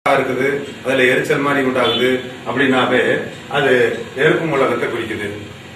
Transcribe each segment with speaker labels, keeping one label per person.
Speaker 1: இருக்குது அதுல எரிச்சல் மாதிரி உண்டாகுது அப்படின்னாவே அது நெருப்பு மூலகத்தை குறிக்குது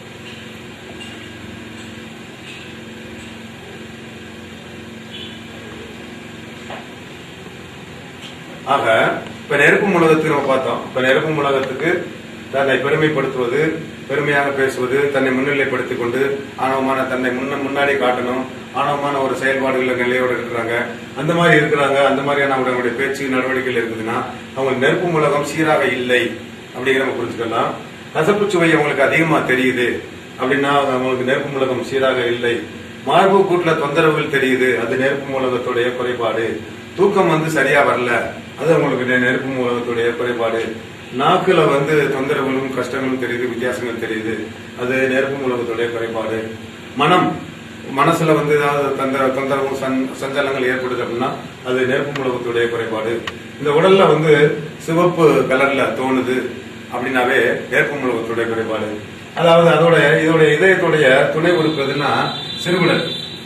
Speaker 1: ஆக இப்ப நெருப்பு மூலகத்துக்கு நம்ம பார்த்தோம் இப்ப நெருப்பு மூலகத்துக்கு தன்னை பெருமைப்படுத்துவது பெருமையாக பேசுவது தன்னை முன்னிலைப்படுத்திக் கொண்டு ஆணவமான தன்னை முன்ன முன்னாடி காட்டணும் ஆணவமான ஒரு செயல்பாடுகள்ல நிலையோடு இருக்கிறாங்க அந்த மாதிரி இருக்கிறாங்க அந்த மாதிரியான அவங்களுடைய பேச்சு நடவடிக்கைகள் இருக்குதுன்னா அவங்களுக்கு நெருப்பு மூலகம் சீராக இல்லை அப்படிங்கிற நம்ம புரிஞ்சுக்கலாம் கசப்பு சுவை அவங்களுக்கு அதிகமா தெரியுது அப்படின்னா அவங்களுக்கு நெருப்பு மூலகம் சீராக இல்லை மார்பு கூட்டுல தொந்தரவுகள் தெரியுது அது நெருப்பு மூலகத்துடைய குறைபாடு தூக்கம் வந்து சரியா வரல அது உங்களுக்கு நெ- நெருப்பு மூலகத்துடைய குறைபாடு நாக்குல வந்து தொந்தரவுகளும் கஷ்டங்களும் தெரியுது வித்தியாசங்கள் தெரியுது அது நெருப்பு மூலகத்துடைய குறைபாடு மனம் மனசுல வந்து ஏதாவது தொந்தர தொந்தரவு சஞ்- சஞ்சலங்கள் ஏற்படுது அப்படின்னா அது நெருப்பு மூலகத்துடைய குறைபாடு இந்த உடல்ல வந்து சிவப்பு கலர்ல தோணுது அப்படின்னாவே நெருப்பு மூலகத்துடைய குறைபாடு அதாவது அதோட இதோட இதயத்துடைய துணை உறுப்பு எதுன்னா சிறுகுடல்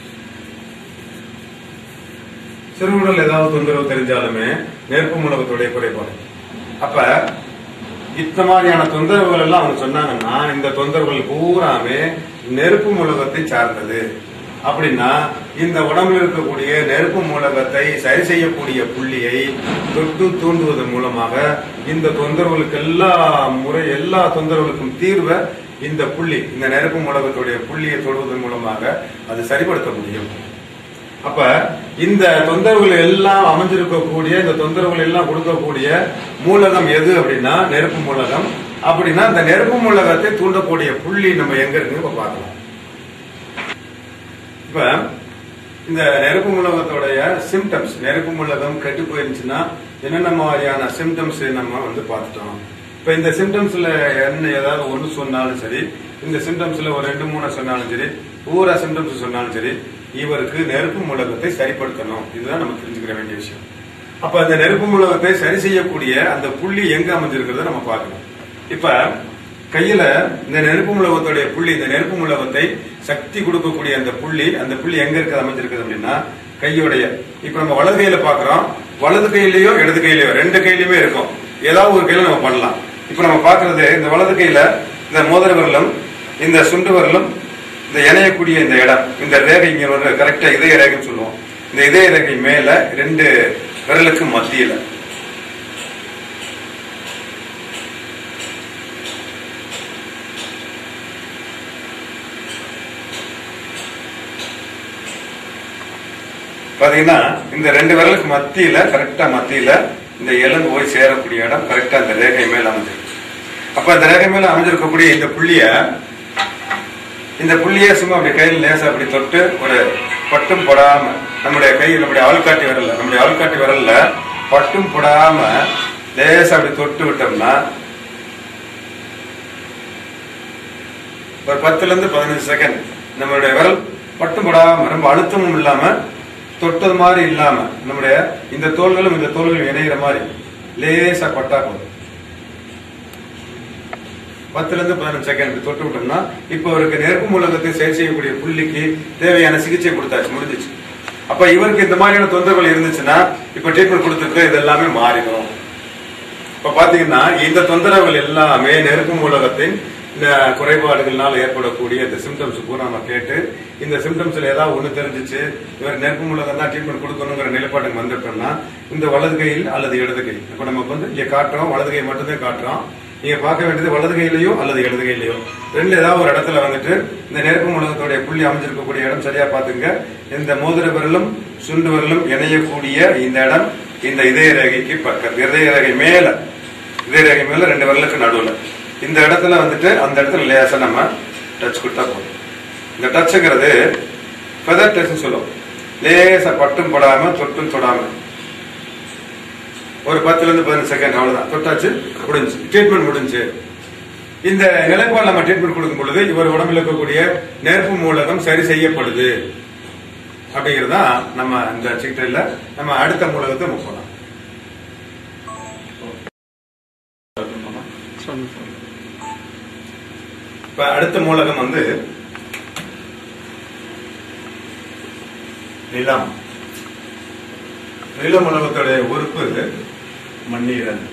Speaker 1: சிறுகுடல் ஏதாவது தொந்தரவு தெரிஞ்சாலுமே நெருப்பு மூலகத்துடைய குறைபாடு அப்ப இந்த மாதிரியான தொந்தரவுகள் எல்லாம் அவங்க சொன்னாங்கன்னா இந்த தொந்தரவுகள் பூராமே நெருப்பு மூலகத்தை சார்ந்தது அப்படின்னா இந்த உடம்புல இருக்கக்கூடிய நெருப்பு மூலகத்தை சரி செய்யக்கூடிய புள்ளியை தொட்டு தூண்டுவதன் மூலமாக இந்த தொந்தரவுகளுக்கு எல்லா முறை எல்லா தொந்தரவுகளுக்கும் தீர்வை இந்த புள்ளி இந்த நெருப்பு மூலகத்துடைய புள்ளியை தொடுவதன் மூலமாக அது சரிப்படுத்த முடியும் அப்ப இந்த தொந்தரவுகள் எல்லாம் அமைஞ்சிருக்கக்கூடிய இந்த தொந்தரவுகள் எல்லாம் கொடுக்கக்கூடிய மூலகம் எது அப்படின்னா நெருப்பு மூலகம் அப்படின்னா இந்த நெருப்பு மூலகத்தை தூண்டக்கூடிய புள்ளி நம்ம எங்க இருக்குன்னு இப்ப பார்க்கலாம் இப்ப இந்த நெருப்பு மூலகத்தோடைய சிம்டம்ஸ் நெருப்பு மூலகம் கெட்டு போயிருந்துச்சுன்னா என்னென்ன மாதிரியான சிம்டம்ஸ் நம்ம வந்து பார்த்துட்டோம் இப்ப இந்த சிம்டம்ஸ்ல என்ன ஏதாவது ஒண்ணு சொன்னாலும் சரி இந்த சிம்டம்ஸ்ல ஒரு ரெண்டு மூணு சொன்னாலும் சரி பூரா சிம்டம்ஸ் சொன்னாலும் சரி இவருக்கு நெருப்பு மூலகத்தை சரிப்படுத்தணும் இதுதான் நம்ம தெரிஞ்சுக்கிற வேண்டிய விஷயம் அப்ப அந்த நெருப்பு மூலகத்தை சரி செய்யக்கூடிய அந்த புள்ளி எங்க அமைஞ்சிருக்கிறத நம்ம பார்க்கணும் இப்ப கையில இந்த நெருப்பு மூலகத்துடைய புள்ளி இந்த நெருப்பு மூலகத்தை சக்தி கொடுக்கக்கூடிய அந்த புள்ளி அந்த புள்ளி எங்க இருக்கு அமைஞ்சிருக்குது அப்படின்னா கையுடைய இப்ப நம்ம வலது கையில பாக்குறோம் வலது கையிலயோ இடது கையிலயோ ரெண்டு கையிலயுமே இருக்கும் ஏதாவது ஒரு கையில நம்ம பண்ணலாம் இப்ப நம்ம பாக்குறது இந்த வலது கையில இந்த மோதிர விரலும் இந்த சுண்டு விரலும் இந்த இணையக்கூடிய இந்த இடம் இந்த ரேகை இங்க ஒரு கரெக்டா இதய ரேகைன்னு சொல்லுவோம் இந்த இதய ரேகை மேல ரெண்டு விரலுக்கு மத்தியில பாத்தீங்கன்னா இந்த ரெண்டு விரலுக்கு மத்தியில கரெக்டா மத்தியில இந்த எலும்பு போய் சேரக்கூடிய இடம் கரெக்டா இந்த ரேகை மேல அமைஞ்சிருக்கு அப்ப இந்த ரேகை மேல அமைஞ்சிருக்கக்கூடிய இந்த புள்ளிய இந்த புள்ளிய சும்மா அப்படி கையில் லேசா அப்படி தொட்டு ஒரு பட்டும் போடாம நம்முடைய கையில் நம்முடைய ஆள்காட்டி விரல்ல நம்முடைய ஆள்காட்டி விரல்ல பட்டும் போடாம லேசா அப்படி தொட்டு விட்டோம்னா ஒரு பத்துல இருந்து பதினஞ்சு செகண்ட் நம்மளுடைய விரல் பட்டும் படாம ரொம்ப அழுத்தமும் இல்லாம தொட்டது மாதிரி இல்லாம நம்முடைய இந்த தோள்களும் இந்த தோள்களும் இணைகிற மாதிரி லேசா பட்டா போதும் பத்துல இருந்து பதினஞ்சு செகண்ட் தொட்டு விட்டோம்னா இப்ப அவருக்கு நெருப்பு மூலகத்தை சரி செய்யக்கூடிய புள்ளிக்கு தேவையான சிகிச்சை கொடுத்தாச்சு முடிஞ்சிச்சு அப்ப இவருக்கு இந்த மாதிரியான தொந்தரவுகள் இருந்துச்சுன்னா இப்ப ட்ரீட்மெண்ட் கொடுத்துருக்கு இது எல்லாமே மாறிடும் இப்ப பாத்தீங்கன்னா இந்த தொந்தரவுகள் எல்லாமே நெருப்பு மூலகத்தின் இந்த குறைபாடுகள்னால ஏற்படக்கூடிய இந்த சிம்டம்ஸ் பூரா நம்ம கேட்டு இந்த சிம்டம்ஸ்ல ஏதாவது ஒண்ணு தெரிஞ்சிச்சு இவர் நெருப்பு மூலகம் தான் ட்ரீட்மெண்ட் கொடுக்கணுங்கிற நிலைப்பாட்டுக்கு வந்துட்டோம்னா இந்த வலது கையில் அல்லது இடது கை இப்ப நம்ம வந்து இங்க காட்டுறோம் வலது கை மட்டும்தான் காட்டுறோம் நீங்க பார்க்க வேண்டியது வலது கையிலயோ அல்லது இடது கையிலயோ ரெண்டு ஏதாவது ஒரு இடத்துல வந்துட்டு இந்த நெருப்பு மூலகத்துடைய புள்ளி அமைஞ்சிருக்கக்கூடிய இடம் சரியா பாத்துங்க இந்த மோதிர விரலும் சுண்டு விரலும் இணையக்கூடிய இந்த இடம் இந்த இதய ரேகைக்கு பக்கத்து இதய ரேகை மேல இதய ரேகை மேல ரெண்டு விரலுக்கு நடுவுல இந்த இடத்துல வந்துட்டு அந்த இடத்துல லேசா நம்ம டச் கொடுத்தா போதும் இந்த டச்சுங்கிறது ஃபெதர் டச் சொல்லுவோம் லேசா பட்டும் படாம தொட்டும் தொடாம ஒரு பத்துல இருந்து பதினஞ்சு செகண்ட் அவ்வளவுதான் தொட்டாச்சு முடிஞ்சு ட்ரீட்மெண்ட் முடிஞ்சு இந்த நிலைப்பாடு நம்ம ட்ரீட்மெண்ட் கொடுக்கும் பொழுது இவர் உடம்புல இருக்கக்கூடிய நெருப்பு மூலகம் சரி செய்யப்படுது அப்படிங்கிறது தான் நம்ம இந்த சிகிச்சையில நம்ம அடுத்த மூலகத்தை நம்ம போலாம் இப்ப அடுத்த மூலகம் வந்து நிலம் நில மூலகத்துடைய உறுப்பு மண்ணீரல்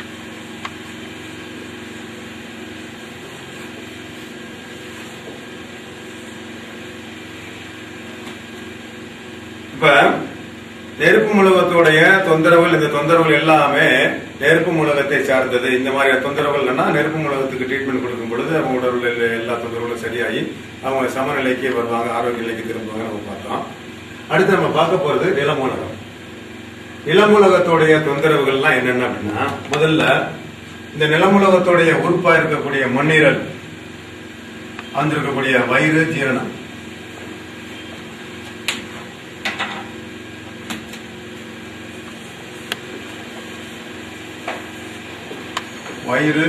Speaker 1: இப்ப நெருப்பு மூலகத்துடைய தொந்தரவுகள் இந்த தொந்தரவுகள் எல்லாமே நெருப்பு மூலகத்தை சார்ந்தது இந்த மாதிரி தொந்தரவுகள்னா நெருப்பு மூலகத்துக்கு ட்ரீட்மெண்ட் கொடுக்கும் பொழுது அவங்க உடல்ல உள்ள எல்லா தொந்தரவுகளும் சரியாகி அவங்க சமநிலைக்கு வருவாங்க ஆரோக்கிய நிலைக்கு திரும்புவாங்க நம்ம பார்த்தோம் அடுத்து நம்ம பார்க்க போறது நிலமூலகம் நிலமூலகத்துடைய தொந்தரவுகள்லாம் என்னென்ன அப்படின்னா முதல்ல இந்த நிலமூலகத்துடைய உறுப்பா இருக்கக்கூடிய மண்ணீரல் வந்திருக்கக்கூடிய வயிறு ஜீரணம் வயிறு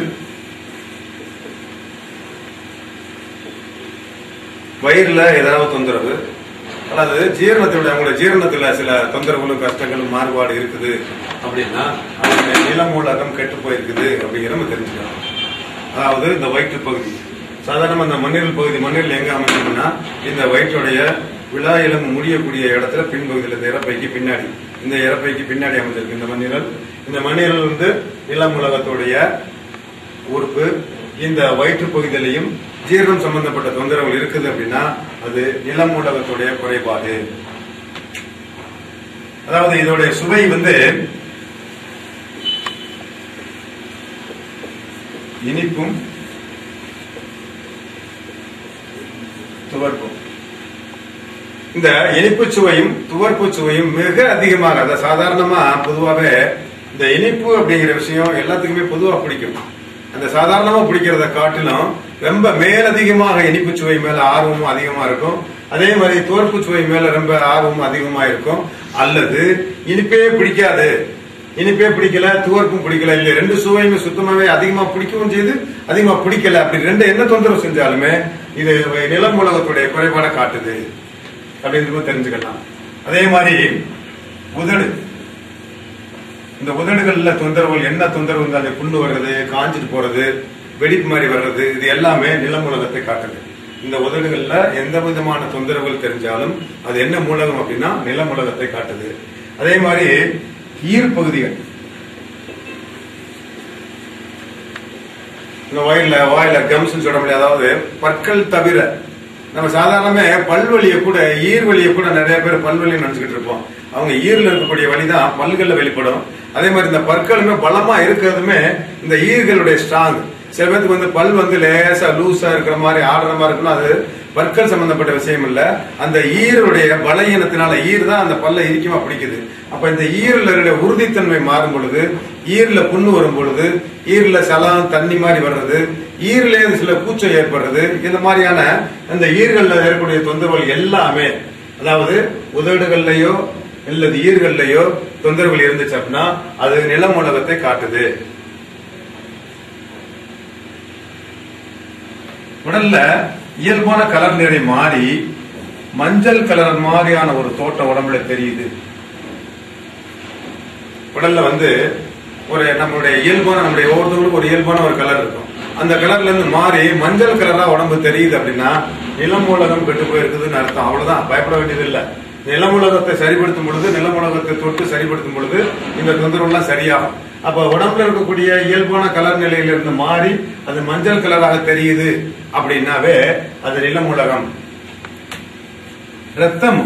Speaker 1: வயிறுல ஏதாவது தொந்தரவு அதாவது ஜீரணத்தினுடைய அவங்களுடைய ஜீரணத்துல சில தொந்தரவுகளும் கஷ்டங்களும் மாறுபாடு இருக்குது அப்படின்னா அவங்களுடைய நிலமூலகம் கெட்டு போயிருக்குது அப்படிங்கிற நம்ம தெரிஞ்சுக்கலாம் அதாவது இந்த வயிற்று பகுதி சாதாரணமா இந்த மண்ணீரல் பகுதி மண்ணீரல் எங்க அமைஞ்சிருக்குன்னா இந்த வயிற்றுடைய விழா எலும்பு முடியக்கூடிய இடத்துல பின்பகுதியில் இந்த இறப்பைக்கு பின்னாடி இந்த இறப்பைக்கு பின்னாடி அமைஞ்சிருக்கு இந்த மண்ணீரல் இந்த மண்ணீரல் வந்து நிலமுலகத்துடைய உறுப்பு இந்த வயிற்று பகுதியிலையும் ஜீரணம் சம்பந்தப்பட்ட தொந்தரவுகள் இருக்குது அப்படின்னா அது நிலமூலகத்துடைய குறைபாடு அதாவது இதோடைய சுவை வந்து இனிப்பும் துவர்ப்பும் இந்த இனிப்பு சுவையும் துவர்ப்பு சுவையும் மிக அதிகமாக அத சாதாரணமா பொதுவாகவே இந்த இனிப்பு அப்படிங்கிற விஷயம் எல்லாத்துக்குமே பொதுவா பிடிக்கும் அந்த சாதாரணமா பிடிக்கிறத காட்டிலும் ரொம்ப மேலதிகமாக இனிப்பு சுவை மேல ஆர்வமும் அதிகமா இருக்கும் அதே மாதிரி துவர்ப்பு சுவை மேல ரொம்ப ஆர்வமும் அதிகமா இருக்கும் அல்லது இனிப்பே பிடிக்காது இனிப்பே பிடிக்கல துவர்ப்பும் பிடிக்கல இல்ல ரெண்டு சுவையுமே சுத்தமாவே அதிகமா பிடிக்கவும் செய்து அதிகமா பிடிக்கல அப்படி ரெண்டு என்ன தொந்தரவு செஞ்சாலுமே இது நிலம் உலகத்துடைய குறைபாட காட்டுது அப்படின்றது தெரிஞ்சுக்கலாம் அதே மாதிரி உதடு இந்த உதடுகள்ல தொந்தரவுகள் என்ன தொந்தரவு இருந்தாலும் புண்ணு வர்றது காஞ்சிட்டு போறது வெடிப்பு மாதிரி வர்றது இது எல்லாமே நிலமூலகத்தை காட்டுது இந்த உதடுகள்ல எந்த விதமான தொந்தரவுகள் தெரிஞ்சாலும் அது என்ன மூலகம் அப்படின்னா நிலமூலகத்தை காட்டுது அதே மாதிரி ஈர்ப்பகுதிகள் இந்த வாயில வாயில கம்ஸ் சொல்ல முடியாது அதாவது பற்கள் தவிர நம்ம சாதாரணமே பல்வலியை கூட ஈர் வலியை கூட நிறைய பேர் பல்வலி நினைச்சுக்கிட்டு இருப்போம் அவங்க ஈர்ல இருக்கக்கூடிய வலி தான் பல்கள்ல வெளிப்படும் அதே மாதிரி இந்த பற்களுமே பலமா இருக்கிறதுமே இந்த ஈர்களுடைய ஸ்ட்ராங் சில பேருக்கு வந்து பல் வந்து லேசா லூஸா இருக்கிற மாதிரி ஆடுற மாதிரி இருக்கணும் அது பற்கள் சம்பந்தப்பட்ட விஷயம் இல்ல அந்த ஈருடைய பலகீனத்தினால ஈர் தான் அந்த பல்ல இறுக்கமா பிடிக்குது அப்ப இந்த ஈரல இருக்கிற உறுதித்தன்மை மாறும் பொழுது ஈரல புண்ணு வரும் பொழுது ஈரல சலம் தண்ணி மாதிரி வர்றது ஈரல சில கூச்சம் ஏற்படுறது இந்த மாதிரியான அந்த ஈர்கள்ல ஏற்படக்கூடிய தொந்தரவுகள் எல்லாமே அதாவது உதடுகள்லயோ இல்லது ஈர்கள்லயோ தொந்தரவுகள் இருந்துச்சு அப்படின்னா அது நிலமூலகத்தை காட்டுது உடல்ல இயல்பான கலர் நிறை மாறி மஞ்சள் கலர் மாதிரியான ஒரு தோட்டம் உடம்புல தெரியுது உடல்ல வந்து ஒரு நம்மளுடைய இயல்பான நம்முடைய ஒவ்வொருத்தவங்களுக்கும் ஒரு இயல்பான ஒரு கலர் இருக்கும் அந்த கலர்ல இருந்து மாறி மஞ்சள் கலரா உடம்பு தெரியுது அப்படின்னா நிலமூலகம் கெட்டு போயிருக்குதுன்னு அர்த்தம் அவ்வளவுதான் பயப்பட வேண்டியது இல்ல நிலமூலகத்தை சரிப்படுத்தும் பொழுது நிலமூலகத்தை தொட்டு சரிப்படுத்தும் பொழுது இந்த தொந்தரவு எல்லாம் சரியாகும் அப்ப உடம்புல இருக்கக்கூடிய இயல்பான கலர் நிலையில இருந்து மாறி அது மஞ்சள் கலராக தெரியுது அப்படின்னாவே அது நிலமூலகம் ரத்தம்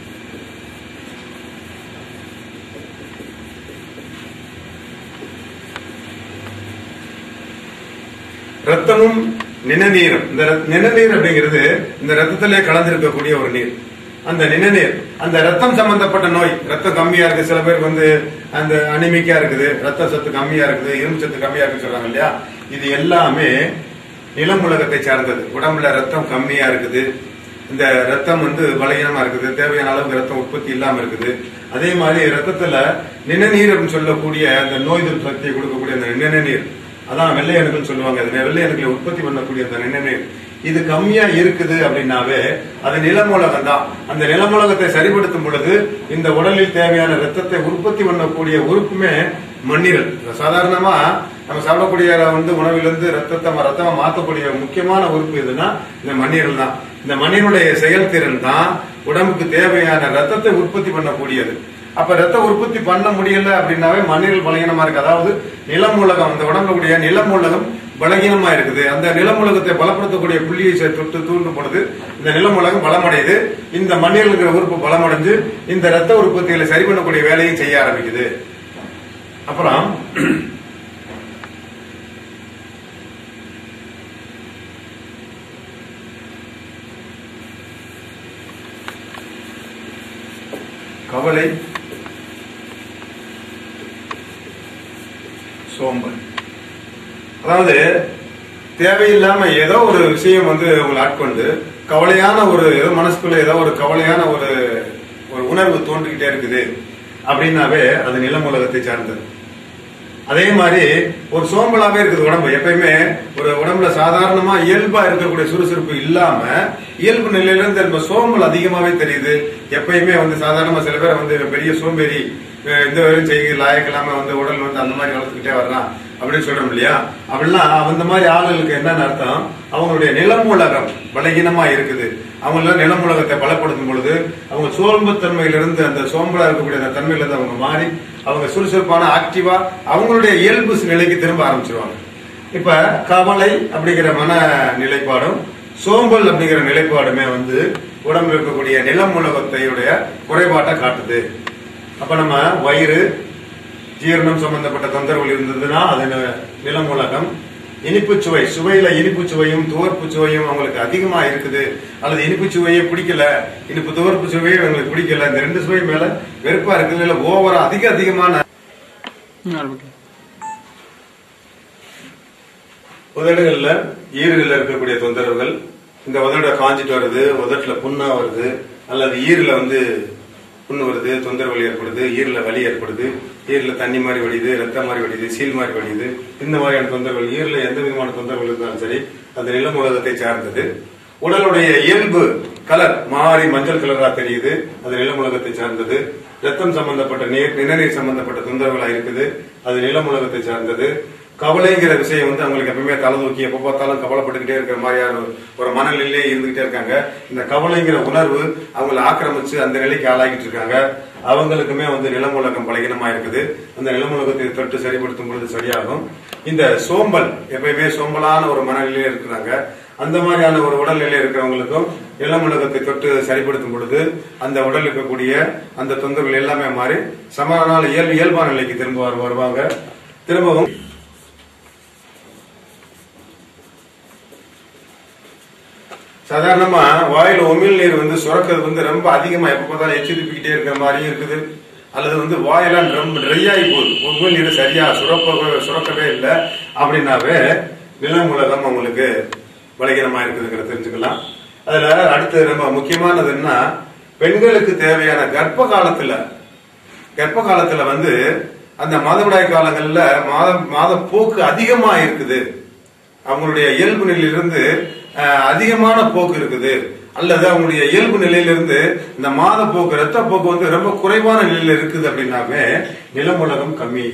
Speaker 1: ரத்தமும் நிணநீரும் இந்த ரத்- நிணநீர் அப்படிங்கிறது இந்த ரத்தத்திலே கலந்திருக்கக்கூடிய ஒரு நீர் அந்த நிணநீர் அந்த ரத்தம் சம்பந்தப்பட்ட நோய் ரத்தம் கம்மியா இருக்கு சில பேருக்கு வந்து அந்த அனிமிக்கா இருக்குது ரத்த சத்து கம்மியா இருக்குது இரும்பு சத்து கம்மியா இருக்குன்னு சொல்றாங்க இல்லையா இது எல்லாமே நிலமுலகத்தை சார்ந்தது உடம்புல ரத்தம் கம்மியா இருக்குது இந்த ரத்தம் வந்து பலகீனமா இருக்குது தேவையான அளவுக்கு ரத்தம் உற்பத்தி இல்லாம இருக்குது அதே மாதிரி ரத்தத்துல நிணநீர் அப்படின்னு சொல்லக்கூடிய அந்த நோய் எதிர்ப்பு சக்தியை கொடுக்கக்கூடிய அந்த நிணநீர் அதான் வெள்ளை அணுக்கள் சொல்லுவாங்க அது வெள்ளை அணுக்களை உற்பத்தி பண்ணக்கூடிய அந்த நிணநீர் இது கம்மியா இருக்குது அப்படின்னாவே அது நிலமூலகம் தான் அந்த நிலமூலகத்தை சரிப்படுத்தும் பொழுது இந்த உடலில் தேவையான ரத்தத்தை உற்பத்தி பண்ணக்கூடிய உறுப்புமே மண்ணீரல் சாதாரணமா நம்ம சாப்பிடக்கூடிய வந்து உணவிலிருந்து ரத்தத்தை ம- ரத்தமா மாத்தக்கூடிய முக்கியமான உறுப்பு எதுன்னா இந்த மண்ணீரல் தான் இந்த மண்ணீருடைய செயல்திறன் தான் உடம்புக்கு தேவையான ரத்தத்தை உற்பத்தி பண்ணக்கூடியது அப்ப ரத்த உற்பத்தி பண்ண முடியல அப்படின்னாவே மண்ணீரல் பலகீனமா இருக்கு அதாவது நிலமூலகம் அந்த உடம்புல கூடிய நிலமூலகம் பலகீனமா இருக்குது அந்த நிலமூலகத்தை பலப்படுத்தக்கூடிய புள்ளியை சே- தொட்டு தூண்டும் பொழுது இந்த நிலமூலகம் பலமடையுது இந்த மண்ணீரல் இருக்கிற உறுப்பு பலமடைஞ்சு இந்த ரத்த உற்பத்திகளை சரி பண்ணக்கூடிய வேலையை செய்ய ஆரம்பிக்குது அப்புறம் கவலை சோம்பல் அதாவது தேவையில்லாம ஏதோ ஒரு விஷயம் வந்து உங்களை ஆட்கொண்டு கவலையான ஒரு ஏதோ மனசுக்குள்ள ஏதோ ஒரு கவலையான ஒரு ஒரு உணர்வு தோன்றிக்கிட்டே இருக்குது அப்படின்னாவே அது நிலமுலகத்தை சார்ந்தது அதே மாதிரி ஒரு சோம்பலாவே இருக்குது உடம்பு எப்பயுமே ஒரு உடம்புல சாதாரணமா இயல்பா இருக்கக்கூடிய சுறுசுறுப்பு இல்லாம இயல்பு நிலையில இருந்து நம்ம சோம்பல் அதிகமாவே தெரியுது எப்பயுமே வந்து சாதாரணமா சில பேர் வந்து பெரிய சோம்பேறி அஹ் இந்த வரையும் செய்ய லாயக்கு இல்லாம வந்து உடல் வந்து அந்த மாதிரி வளர்த்துக்கிட்டே வர்றான் அப்படின்னு சொல்றோம் இல்லையா அப்படின்னா அந்த மாதிரி ஆளுகளுக்கு என்னன்னு அர்த்தம் அவங்களுடைய நிலமூலகம் பலகீனமா இருக்குது அவங்கள நிலமூலகத்தை பலப்படுத்தும் பொழுது அவங்க சோம்புத்தன்மையிலிருந்து அந்த சோம்பலா இருக்கக்கூடிய அந்த தன்மையிலிருந்து அவங்க மாறி அவங்க சுறுசுறுப்பான ஆக்டிவா அவங்களுடைய இயல்பு நிலைக்கு திரும்ப ஆரம்பிச்சிருவாங்க இப்ப கவலை அப்படிங்கிற மன நிலைப்பாடும் சோம்பல் அப்படிங்கிற நிலைப்பாடுமே வந்து உடம்புல இருக்கக்கூடிய நிலமூலகத்தையுடைய குறைபாட்டை காட்டுது அப்ப நம்ம வயிறு ஜீரணம் சம்பந்தப்பட்ட தொந்தரவுகள் இருந்ததுன்னா அது நி- நிலமூலகம் இனிப்பு சுவை சுவையில இனிப்பு சுவையும் துவர்ப்பு சுவையும் அவங்களுக்கு அதிகமா இருக்குது அல்லது இனிப்பு சுவையே பிடிக்கல இனிப்பு துவர்ப்பு சுவையே அவங்களுக்கு பிடிக்கல இந்த ரெண்டு சுவை மேல வெறுப்பா இருக்குது இல்ல ஓவரா அதிக அதிகமான உதடுகள்ல ஈறுகள்ல இருக்கக்கூடிய தொந்தரவுகள் இந்த உதட காஞ்சிட்டு வருது உதட்டுல புண்ணா வருது அல்லது ஈரல வந்து புண்ணு வருது தொந்தரவுகள் ஏற்படுது ஈரல வலி ஏற்படுது ஈரல தண்ணி மாதிரி வடியுது ரத்தம் மாதிரி வடியுது சீல் மாதிரி வடியுது இந்த மாதிரியான தொந்தரவுகள் ஈரல எந்த விதமான தொந்தரவுகள் இருந்தாலும் சரி அந்த நிலம் உலகத்தை சார்ந்தது உடலுடைய இயல்பு கலர் மாறி மஞ்சள் கலரா தெரியுது அது நிலமுலகத்தை சார்ந்தது ரத்தம் சம்பந்தப்பட்ட நீர் நிணநீர் சம்பந்தப்பட்ட தொந்தரவுகளா இருக்குது அது நிலமுலகத்தை சார்ந்தது கவலைங்கிற விஷயம் வந்து அவங்களுக்கு எப்பவுமே தலை தூக்கி எப்ப பார்த்தாலும் கவலைப்பட்டுக்கிட்டே இருக்கிற மாதிரியான ஒரு- ஒரு மனநிலையிலே இருந்துகிட்டே இருக்காங்க இந்த கவலைங்கிற உணர்வு அவங்களை ஆக்கிரமிச்சு அந்த நிலைக்கு ஆளாகிட்டு இருக்காங்க அவங்களுக்குமே வந்து நிலமுலகம் பலகீனமா இருக்குது அந்த நிலமுலகத்தை தொட்டு சரிப்படுத்தும் பொழுது சரியாகும் இந்த சோம்பல் எப்பயுமே சோம்பலான ஒரு மனநிலையில இருக்கிறாங்க அந்த மாதிரியான ஒரு உடல்நிலை இருக்கிறவங்களுக்கும் இளமுலகத்தை தொட்டு சரிப்படுத்தும் பொழுது அந்த உடல் இருக்கக்கூடிய அந்த தொந்தரவுகள் எல்லாமே மாறி சமனான இயல்பு இயல்பான நிலைக்கு திரும்ப வரு- வருவாங்க திரும்பவும் சாதாரணமா வாயில உமிழ் நீர் வந்து சுரக்கிறது வந்து ரொம்ப அதிகமா எப்ப பார்த்தாலும் எச்சி துப்பிக்கிட்டே இருக்கிற மாதிரியும் இருக்குது அல்லது வந்து வாயெல்லாம் ரொம்ப ட்ரை ஆகி போகுது உமிழ் நீர் சரியா சுரக்க சுரக்கவே இல்லை அப்படின்னாவே நிலமுலகம் உங்களுக்கு பலகீனமா இருக்குதுங்கிறத தெரிஞ்சுக்கலாம் அதுல அடுத்து ரொம்ப முக்கியமானதுன்னா பெண்களுக்கு தேவையான கர்ப்ப காலத்துல கர்ப்ப காலத்துல வந்து அந்த மாதவிடாய் காலங்கள்ல மாத மாத போக்கு அதிகமா இருக்குது அவங்களுடைய இயல்பு நிலையிலிருந்து அஹ், அதிகமான போக்கு இருக்குது அல்லது அவங்களுடைய இயல்பு நிலையிலிருந்து இந்த மாத போக்கு ரத்த போக்கு வந்து ரொம்ப குறைவான நிலையில இருக்குது அப்படின்னாவே நிலமுலகம் கம்மி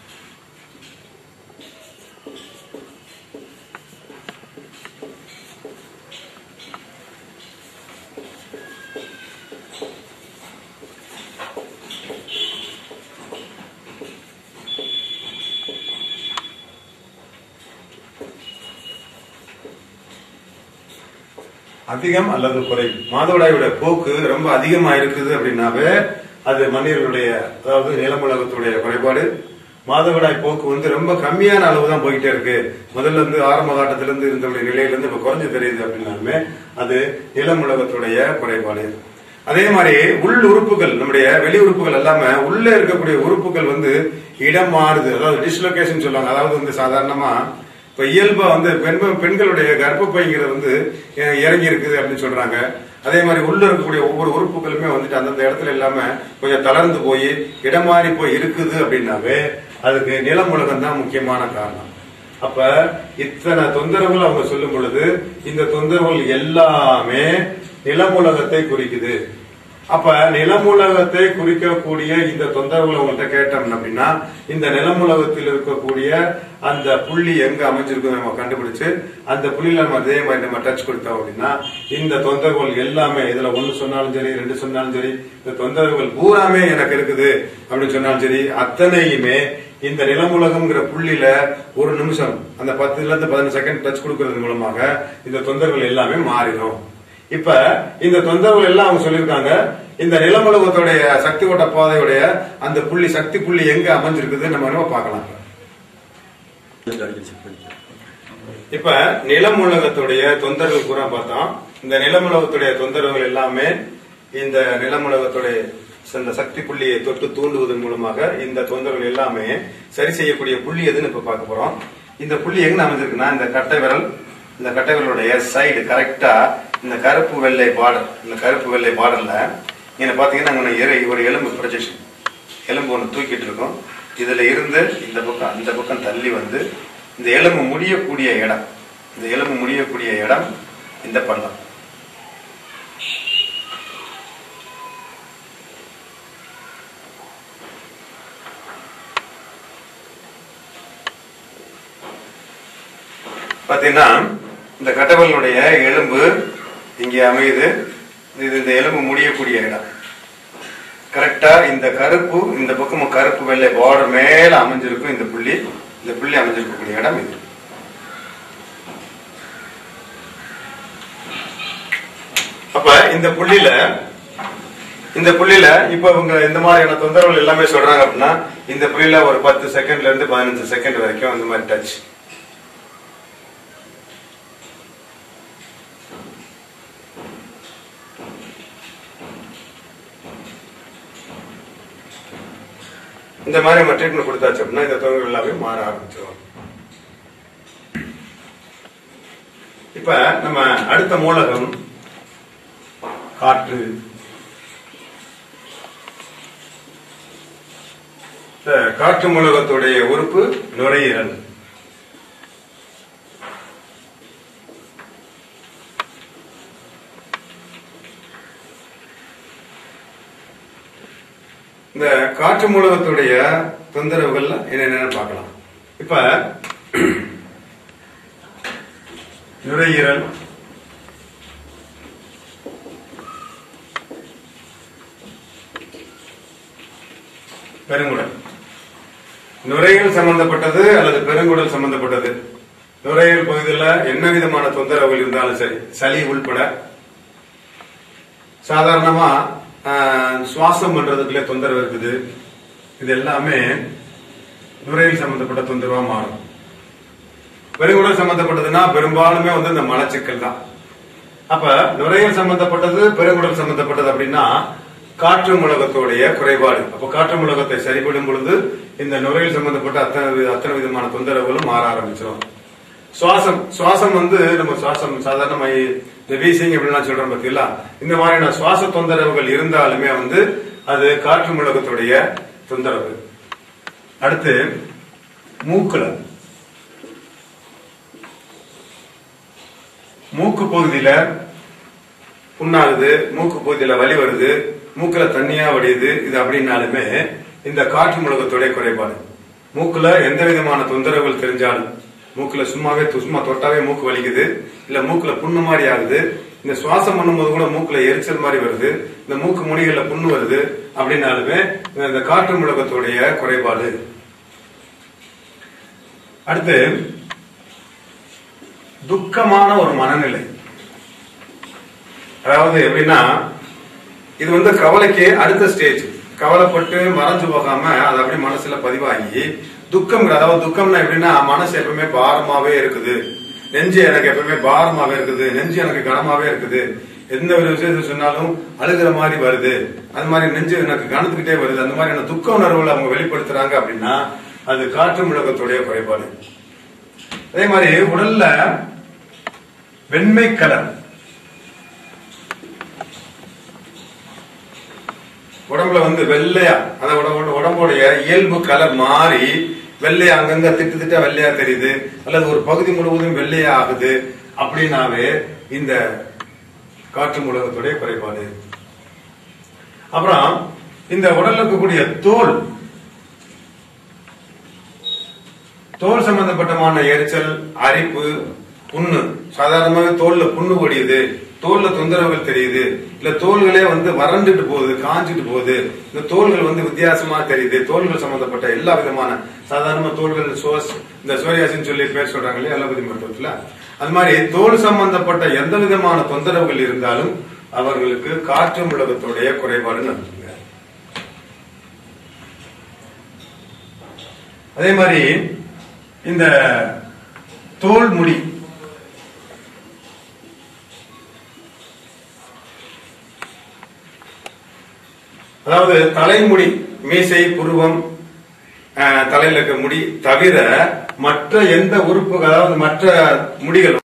Speaker 1: அதிகம் அல்லது குறைவு மாதவிடாயோட போக்கு ரொம்ப அதிகமா இருக்குது அப்படின்னாவே அது மனிதர்களுடைய அதாவது நிலமுலகத்துடைய குறைபாடு மாதவிடாய் போக்கு வந்து ரொம்ப கம்மியான அளவு தான் போயிட்டே இருக்கு முதல்ல இருந்து ஆரம்ப காட்டத்திலிருந்து இருந்தவருடைய நிலையில இருந்து இப்ப குறைஞ்சு தெரியுது அப்படின்னாலுமே அது நிலமுலகத்துடைய குறைபாடு அதே மாதிரி உள் உறுப்புகள் நம்முடைய வெளி உறுப்புகள் எல்லாமே உள்ள இருக்கக்கூடிய உறுப்புகள் வந்து இடம் மாறுது அதாவது டிஸ்லொகேஷன் சொல்லுவாங்க அதாவது வந்து சாதாரணமா இப்ப இயல்பா வந்து பெண் பெண்களுடைய கர்ப்பப்பைங்கிறது வந்து அஹ், இறங்கி இருக்குது அப்படின்னு சொல்றாங்க அதே மாதிரி உள்ள இருக்கக்கூடிய ஒவ்வொரு உறுப்புகளுமே வந்துட்டு அந்தந்த இடத்துல இல்லாம கொஞ்சம் தளர்ந்து போய் இடம் மாறி போய் இருக்குது அப்படின்னாவே அதுக்கு நிலமுலகம் தான் முக்கியமான காரணம் அப்ப இத்தனை தொந்தரவுகள் அவங்க சொல்லும் பொழுது இந்த தொந்தரவுகள் எல்லாமே நிலமுலகத்தை குறிக்குது அப்ப நிலமுலகத்தை குறிக்கக்கூடிய இந்த தொந்தரவுகளை உங்கள்கிட்ட கேட்டோம் அப்படின்னா இந்த நிலமுலகத்தில் இருக்கக்கூடிய அந்த புள்ளி எங்க அமைஞ்சிருக்கு நம்ம கண்டுபிடிச்சு அந்த புள்ளியில நம்ம அதே மாதிரி நம்ம டச் கொடுத்தோம் அப்படின்னா இந்த தொந்தரவுகள் எல்லாமே இதுல ஒண்ணு சொன்னாலும் சரி ரெண்டு சொன்னாலும் சரி இந்த தொந்தரவுகள் பூராமே எனக்கு இருக்குது அப்படின்னு சொன்னாலும் சரி அத்தனையுமே இந்த நிலமுலகம்ங்கிற புள்ளியில ஒரு நிமிஷம் அந்த பத்துல இருந்து பதினஞ்சு செகண்ட் டச் கொடுக்கறது மூலமாக இந்த தொந்தரவுகள் எல்லாமே மாறிடும் இப்ப இந்த தொந்தரவுகள் எல்லாம் அவங்க சொல்லியிருக்காங்க இந்த நிலமுலகத்துடைய சக்தி ஓட்ட பாதையுடைய அந்த புள்ளி சக்தி புள்ளி எங்க அமைஞ்சிருக்குது நம்ம நம்ம பார்க்கலாம் இப்ப நிலமுலகத்துடைய தொந்தரவு பூரா பார்த்தோம் இந்த நிலமுலகத்துடைய தொந்தரவுகள் எல்லாமே இந்த நிலமுலகத்துடைய இந்த சக்தி புள்ளியை தொட்டு தூண்டுவதன் மூலமாக இந்த தொந்தரவுகள் எல்லாமே சரி செய்யக்கூடிய புள்ளி எதுன்னு இப்ப பார்க்க போறோம் இந்த புள்ளி எங்க அமைஞ்சிருக்குன்னா இந்த கட்டை விரல் இந்த கட்டை விரலுடைய சைடு கரெக்டா இந்த கருப்பு வெள்ளை பார்டர் இந்த கருப்பு வெள்ளை பார்டர்ல இங்க பாத்தீங்கன்னா அங்க எரு- ஒரு எலும்பு ப்ரொஜெக்ஷன் எலும்பு ஒன்று தூக்கிட்டு இருக்கோம் இதுல இருந்து இந்த பக்கம் அந்த பக்கம் தள்ளி வந்து இந்த எலும்பு முடியக்கூடிய இடம் இந்த எலும்பு முடியக்கூடிய இடம் இந்த பள்ளம் பாத்தீங்கன்னா இந்த கட்டவர்களுடைய எலும்பு இங்கே அமையுது இது இந்த எலும்பு முடியக்கூடிய இடம் கரெக்டா இந்த கருப்பு இந்த பக்கம் கருப்பு வெள்ளை பார்டர் மேல அமைஞ்சிருக்கும் இந்த புள்ளி இந்த புள்ளி அமைஞ்சிருக்கக்கூடிய இடம் இது அப்ப இந்த புள்ளியில இந்த புள்ளியில இப்ப இவங்க இந்த மாதிரியான தொந்தரவுகள் எல்லாமே சொல்றாங்க அப்படின்னா இந்த புள்ளியில ஒரு பத்து செகண்ட்ல இருந்து பதினஞ்சு செகண்ட் வரைக்கும் அந்த மாதிரி டச் இந்த மாதிரி நம்ம ட்ரீட்மெண்ட் கொடுத்தாச்சு அப்படின்னா இந்த தொந்தரவு எல்லாமே மாற ஆரம்பிச்சிடும் இப்ப நம்ம அடுத்த மூலகம் காற்று இந்த காற்று மூலகத்துடைய உறுப்பு நுரையீரல் இந்த காற்று மூலகத்துடைய தொந்தரவுகள் என்னென்னு பார்க்கலாம் இப்ப நுரையீரல் பெருங்குடல் நுரையீரல் சம்பந்தப்பட்டது அல்லது பெருங்குடல் சம்பந்தப்பட்டது நுரையீரல் பகுதியில் என்ன விதமான தொந்தரவுகள் இருந்தாலும் சரி சளி உள்பட சாதாரணமா ஆஹ், சுவாசம் பண்றதுக்குள்ள தொந்தரவு இருக்குது இது எல்லாமே நுரையீரல் சம்பந்தப்பட்ட தொந்தரவா மாறும் பெருங்குடல் சம்பந்தப்பட்டதுன்னா பெரும்பாலுமே வந்து இந்த மலச்சிக்கல் தான் அப்ப நுரையீரல் சம்பந்தப்பட்டது பெருங்குடல் சம்பந்தப்பட்டது அப்படின்னா காற்று முழகத்துடைய குறைபாடு அப்ப காற்று முழகத்தை சரிபடும் பொழுது இந்த நுரையீரல் சம்பந்தப்பட்ட அத்தனை வி- அத்தனை விதமான தொந்தரவுகளும் மாற ஆரம்பிச்சிடும் சுவாசம் சுவாசம் வந்து நம்ம சுவாசம் சாதாரண இந்த வீசிங் எப்படிலாம் சொல்றோம் பார்த்தீங்களா இந்த மாதிரியான சுவாச தொந்தரவுகள் இருந்தாலுமே வந்து அது காற்று முழகத்துடைய தொந்தரவு அடுத்து மூக்குல மூக்கு பகுதியில புண்ணாகுது மூக்கு பகுதியில வலி வருது மூக்குல தண்ணியா வடியுது இது அப்படின்னாலுமே இந்த காற்று முழக்கத்துடைய குறைபாடு மூக்குல எந்த விதமான தொந்தரவுகள் தெரிஞ்சாலும் மூக்குல சும்மாவே து- சும்மா தொட்டாவே மூக்கு வலிக்குது இல்ல மூக்குல புண்ணு மாதிரி ஆகுது இந்த சுவாசம் பண்ணும்போது கூட மூக்குல எரிச்சல் மாதிரி வருது இந்த மூக்கு முனிகள்ல புண்ணு வருது அப்படின்னாலுமே இந்த காற்று முழக்கத்துடைய குறைபாடு அடுத்து துக்கமான ஒரு மனநிலை அதாவது எப்படின்னா இது வந்து கவலைக்கு அடுத்த ஸ்டேஜ் கவலைப்பட்டு மறைஞ்சு போகாம அது அப்படியே மனசுல பதிவாகி துக்கம் அதாவது துக்கம்னா எப்படின்னா மனசு எப்பவுமே பாரமாவே இருக்குது நெஞ்சு எனக்கு எப்பவுமே பாரமாவே இருக்குது நெஞ்சு எனக்கு கனமாவே இருக்குது எந்த ஒரு விஷயத்தை சொன்னாலும் அழுகிற மாதிரி வருது அது மாதிரி நெஞ்சு எனக்கு கனத்துக்கிட்டே வருது அந்த மாதிரியான துக்க உணர்வுகளை அவங்க வெளிப்படுத்துறாங்க அப்படின்னா அது காற்று முழக்கத்துடைய குறைபாடு அதே மாதிரி உடல்ல வெண்மை கலர் உடம்புல வந்து வெள்ளையா அந்த உடம்போட உடம்போடைய இயல்பு கலர் மாறி வெள்ளையா அங்கங்க திட்டு திட்டா வெள்ளையா தெரியுது அல்லது ஒரு பகுதி முழுவதும் வெள்ளையா ஆகுது அப்படின்னாவே இந்த காற்று முழகத்துடைய குறைபாடு அப்புறம் இந்த உடல்ல இருக்கக்கூடிய தோல் தோல் சம்பந்தப்பட்டமான எரிச்சல் அரிப்பு புண்ணு சாதாரணமாக தோல்ல புண்ணு ஒடியுது தோல்ல தொந்தரவுகள் தெரியுது இல்ல தோல்களே வந்து வறண்டுட்டு போகுது காஞ்சிட்டு போகுது இந்த தோல்கள் வந்து வித்தியாசமா தெரியுது தோல்கள் சம்பந்தப்பட்ட எல்லா விதமான சாதாரண தோல்கள் சோஸ் இந்த சோரியாசின்னு சொல்லி பேர் சொல்றாங்க இல்லையா அலோபதி மருத்துவத்துல அது மாதிரி தோல் சம்பந்தப்பட்ட எந்த விதமான தொந்தரவுகள் இருந்தாலும் அவர்களுக்கு காற்று முழகத்துடைய குறைபாடு நடக்குங்க அதே மாதிரி இந்த தோல் முடி அதாவது தலைமுடி மீசை புருவம் அஹ், தலையில இருக்க முடி தவிர மற்ற எந்த உறுப்பு அதாவது மற்ற முடிகள்